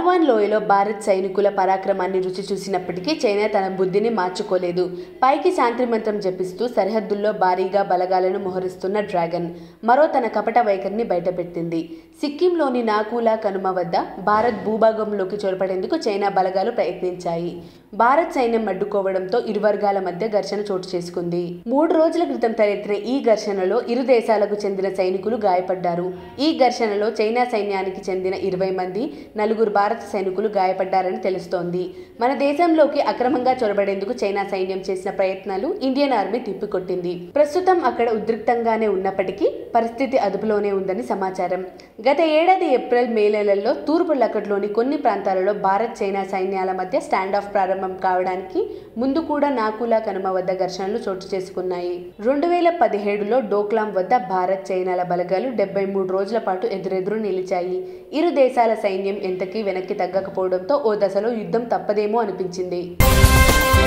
గాల్వాన్ లోయలో భారత్ సైనికుల పరాక్రమాన్ని రుచి చూసినప్పటికీ చైనా తన బుద్ధిని మార్చుకోలేదు పైకి శాంతి మంత్రం జపిస్తూ సరిహద్దుల్లో భారీగా బలగాలను మోహరిస్తున్న డ్రాగన్ మరో తన కపట వైఖరిని బయటపెట్టింది సిక్కింలోని నాకూలా కనుమ వద్ద భారత్ భూభాగంలోకి చొరపడేందుకు చైనా బలగాలు ప్రయత్నించాయి భారత్ సైన్యం అడ్డుకోవడంతో ఇరు వర్గాల మధ్య ఘర్షణ చోటు చేసుకుంది మూడు రోజుల క్రితం తలెత్తిన ఈ ఘర్షణలో ఇరు దేశాలకు చెందిన సైనికులు గాయపడ్డారు ఈ ఘర్షణలో చైనా సైన్యానికి చెందిన ఇరవై మంది నలుగురు భారత సైనికులు గాయపడ్డారని తెలుస్తోంది మన దేశంలోకి అక్రమంగా చొరబడేందుకు చైనా సైన్యం చేసిన ప్రయత్నాలు ఇండియన్ ఆర్మీ తిప్పికొట్టింది ప్రస్తుతం అక్కడ ఉద్రిక్తంగానే ఉన్నప్పటికీ పరిస్థితి అదుపులోనే ఉందని సమాచారం గత ఏడాది ఏప్రిల్ మే నెలల్లో తూర్పు లక్కట్లోని కొన్ని ప్రాంతాలలో భారత్ చైనా సైన్యాల మధ్య స్టాండ్ ఆఫ్ ప్రారంభం కావడానికి ముందు కూడా నాకులా కనుమ వద్ద ఘర్షణలు చోటు చేసుకున్నాయి రెండు వేల పదిహేడులో డోక్లాం వద్ద భారత్ చైనాల బలగాలు డెబ్బై మూడు రోజుల పాటు ఎదురెదురు నిలిచాయి ఇరు దేశాల సైన్యం ఎంతకీ వెనక్కి తగ్గకపోవడంతో ఓ దశలో యుద్ధం తప్పదేమో అనిపించింది